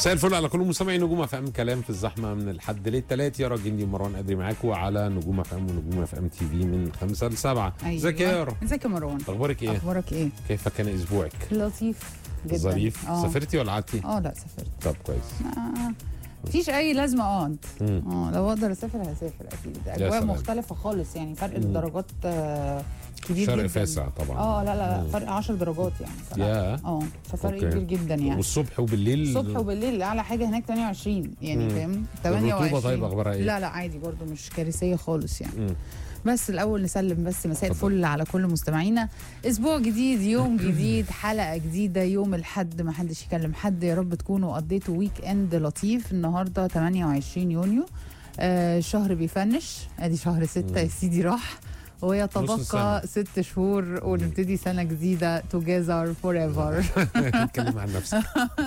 مساء الفل على كل مستمعي نجوم اف ام كلام في الزحمه من الحد للتلات يا راجل ومروان قدري معاكم على نجوم اف ام ونجوم اف ام تي في من خمسة لسبعة أيوة. ازيك يا يارا ازيك يا مروان اخبارك ايه اخبارك ايه كيف كان اسبوعك لطيف جدا ظريف اه سافرتي ولا قعدتي اه لا سافرت طب كويس آه. مفيش اي لازمه اقعد مم. اه لو اقدر اسافر هسافر اكيد اجواء سلام. مختلفه خالص يعني فرق مم. الدرجات آه كبير شرق جدا فاسع طبعا اه لا لا مم. لا فرق 10 درجات يعني فرق- يا اه ففرق أوكي. كبير جدا يعني والصبح وبالليل الصبح وبالليل اعلى حاجه هناك 28 يعني مم. فاهم الرطوبه 28 طيب اخبارها ايه لا لا عادي برضو مش كارثيه خالص يعني مم. بس الاول نسلم بس مساء اتفضل. الفل على كل مستمعينا اسبوع جديد يوم جديد حلقه جديده يوم الحد ما حدش يكلم حد يا رب تكونوا قضيتوا ويك اند لطيف النهارده 28 يونيو آه الشهر بيفنش ادي شهر 6 يا سيدي راح نص ويتبقى السنة. ست شهور ونبتدي سنه جديده توجذر فور ايفر اتكلم عن نفسك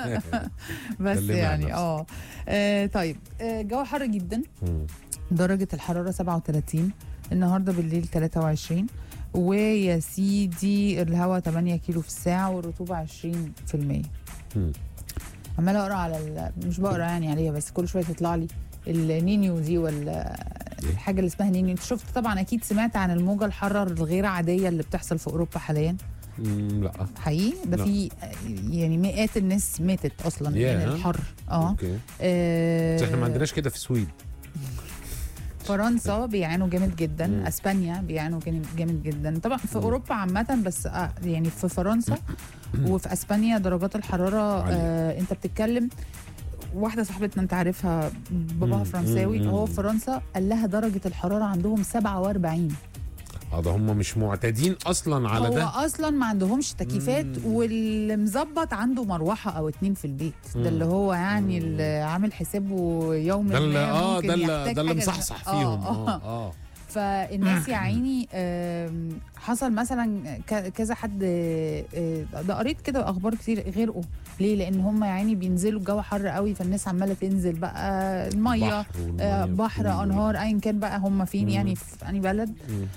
بس كلمي عن يعني نفسك. اه آه، طيب آه، الجو حر جدا مم. درجة الحرارة 37 النهاردة بالليل 23 ويا سيدي الهواء 8 كيلو في الساعة والرطوبة 20% مم. عمالة أقرأ على ال... مش بقرأ يعني عليها بس كل شوية تطلع لي النينيو دي ولا الحاجة اللي اسمها نينيو انت شفت طبعا أكيد سمعت عن الموجة الحارة الغير عادية اللي بتحصل في أوروبا حاليا مم. لا حقيقي ده لا. في يعني مئات الناس ماتت أصلا من ياه. الحر اه اوكي آه، بس احنا ما عندناش كده في السويد فرنسا بيعانوا جامد جدا مم. اسبانيا بيعانوا جامد- جامد جدا طبعا في مم. اوروبا عامه بس آه يعني في فرنسا وفي اسبانيا درجات الحراره عالية. آه انت بتتكلم واحده صاحبتنا انت عارفها باباها مم. فرنساوي مم. هو في فرنسا قال لها درجه الحراره عندهم 47 اه ده هم مش معتادين اصلا على هو ده اصلا ما عندهمش تكييفات مم. واللي مظبط عنده مروحه او اتنين في البيت مم. ده اللي هو يعني مم. اللي عامل حسابه يوم ده اللي ما اه ممكن ده اللي يحتاج ده اللي حاجة زي- مصحصح آه، فيهم آه. اه اه فالناس يا عيني آم، حصل مثلا ك- كذا حد آه، ده قريت كده اخبار كتير غرقوا ليه لان هم يا عيني بينزلوا الجو حر قوي فالناس عماله تنزل بقى الميه بحر آه، والمية بحر بتنزل. انهار ايا كان بقى هم فين مم. يعني في انهي بلد مم.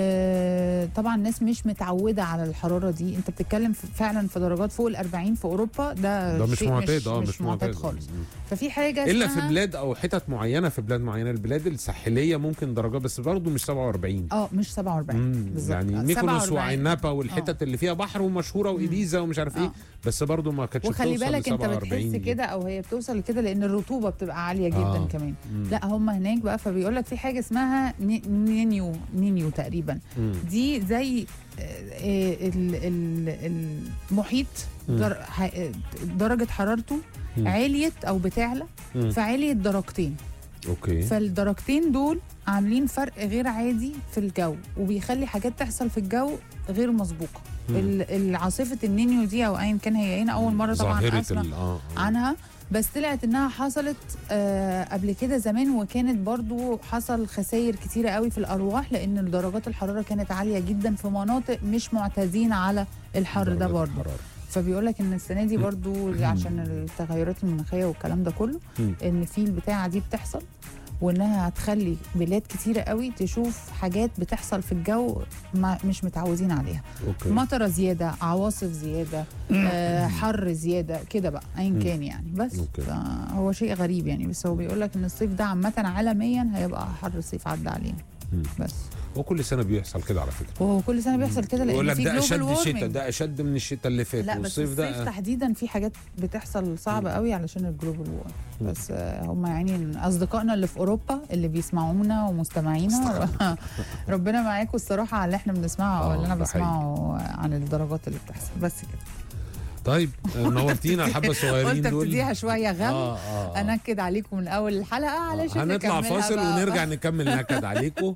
آه، طبعا الناس مش متعوده على الحراره دي انت بتتكلم في- فعلا في درجات فوق ال 40 في اوروبا ده, ده مش شيء معتاد اه مش, مش معتاد معتاد خالص مم. ففي حاجه الا في اسمها- بلاد او حتت معينه في بلاد معينه البلاد الساحليه ممكن درجات بس برضه مش 47 اه مش 47 مم. بالظبط. يعني آه، ميكونوس 47. وعنابه والحتت اللي فيها بحر ومشهوره وايبيزا ومش عارف ايه آه. بس برضه ما كانتش وخلي بتوصل بالك ل انت 47 بتحس دي. كده او هي بتوصل لكده لان الرطوبه بتبقى عاليه جدا آه. آه. كمان مم. لا هم هناك بقى فبيقول لك في حاجه اسمها ني- نينيو نينيو تقريبا مم. دي زي آه، آه، ال- ال- المحيط مم. در- ح- درجه حرارته مم. عليت او بتعلى مم. فعليت درجتين اوكي فالدرجتين دول عاملين فرق غير عادي في الجو وبيخلي حاجات تحصل في الجو غير مسبوقه مم. ال- العاصفه النينيو دي او ايا كان هي هنا اول مره طبعا ظاهره اسمع ال- اه آه. عنها بس طلعت انها حصلت آه قبل كده زمان وكانت برضو حصل خسائر كتيره قوي في الارواح لان درجات الحراره كانت عاليه جدا في مناطق مش معتادين على الحر ده درجات برضو الحرارة. فبيقول لك ان السنه دي برضو عشان التغيرات المناخيه والكلام ده كله مم. ان في البتاعه دي بتحصل وانها هتخلي بلاد كتيره قوي تشوف حاجات بتحصل في الجو ما مش متعودين عليها اوكي مطره زياده عواصف زياده آه حر زياده كده بقى ايا كان يعني بس أوكي. هو شيء غريب يعني بس هو بيقول لك ان الصيف ده عامه عالميا هيبقى حر الصيف عدى علينا مم. بس هو كل سنه بيحصل كده على فكره وهو كل سنه بيحصل كده يقول لان لك في ده جلوبال اشد شتاء وورمنج ده اشد من الشتاء اللي فات لا بس والصيف الصيف ده تحديدا في حاجات بتحصل صعبه قوي علشان الجلوبال وور بس آه، هم يعني اصدقائنا اللي في اوروبا اللي بيسمعونا ومستمعينا ربنا معاكم الصراحه على اللي احنا بنسمعه او آه، اللي انا ده بسمعه عن الدرجات اللي بتحصل بس كده طيب نورتينا الحبه الصغيرين قلت دول ابتديها شويه غم اه اه آه. انكد عليكم من اول الحلقه علشان هنطلع نكملها فاصل بقى. ونرجع نكمل نكد عليكم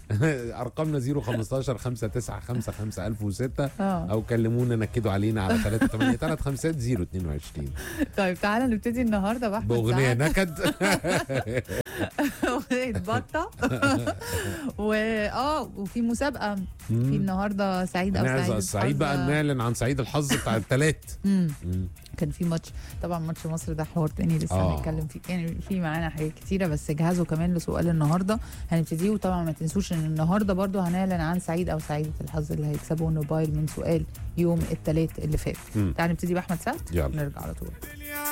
ارقامنا 015 595 1006 اه او كلمونا نكدوا علينا على 383 022 طيب تعالى نبتدي النهارده بقى باغنيه نكد اغنيه بطه واه وفي مسابقه في النهارده سعيد او هنعزق سعيد السعيد بقى الحظ. نعلن عن سعيد الحظ بتاع الثلاث مم. كان في ماتش طبعا ماتش مصر ده حوار تاني لسه آه. هنتكلم فيه يعني في معانا حاجات كتيره بس جهزوا كمان لسؤال النهارده هنبتديه وطبعا ما تنسوش ان النهارده برضو هنعلن عن سعيد او سعيده الحظ اللي هيكسبوا الموبايل من سؤال يوم الثلاث اللي فات مم. تعال نبتدي باحمد سعد يلا. نرجع على طول